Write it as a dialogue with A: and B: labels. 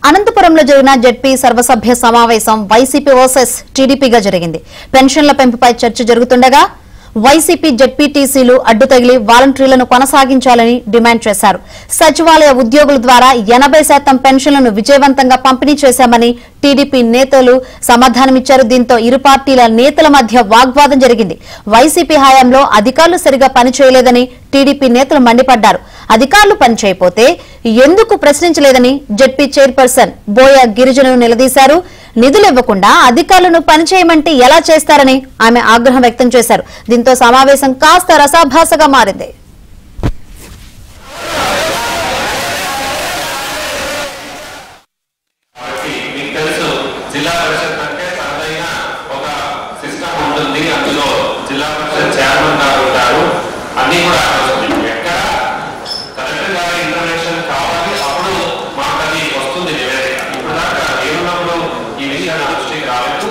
A: అనంతపురంలో జరిగిన జెడ్పీ సర్వసభ్య సమావేశం వైసీపీ వర్సెస్ టీడీపీగా జరిగింది పెన్షన్ల పెంపుపై చర్చ జరుగుతుండగా వైసీపీ జెడ్పీటీసీలు అడ్డు తగిలి వాలంటీర్లను కొనసాగించాలని డిమాండ్ చేశారు సచివాలయ ఉద్యోగుల ద్వారా ఎనబై శాతం పెన్షన్లను విజయవంతంగా పంపిణీ చేశామని టీడీపీ నేతలు సమాధానమిచ్చారు దీంతో ఇరు పార్టీల నేతల మధ్య వాగ్వాదం జరిగింది వైసీపీ హయాంలో అధికారులు సరిగా పనిచేయలేదని టీడీపీ నేతలు మండిపడ్డారు అధికారులు పనిచేయపోతే ఎందుకు ప్రశ్నించలేదని జెడ్పీ చైర్పర్సన్ బోయ గిరిజనులు నిలదీశారు నిధులు ఇవ్వకుండా అధికారులను పనిచేయమంటే ఎలా చేస్తారని ఆమె ఆగ్రహం వ్యక్తం చేశారు దీంతో సమావేశం కాస్త రసాభాసగా మారింది
B: కాబట్టి మీకు తెలుసు జిల్లా పరిషత్ అంటే తనదైన ఒక సిస్టమ్ ఉంటుంది అందులో జిల్లా పరిషత్ చైర్మన్ గారు ఉంటారు అన్ని కూడా ఎక్కడ కలెక్టర్ గారి ఇన్ఫర్మేషన్ కావాలి అప్పుడు మాకు అది వస్తుంది నివేదిక ఇప్పుడు దాకా ఏ ఉన్నప్పుడు ఈ విషయాన్ని దృష్టికి రాలేదు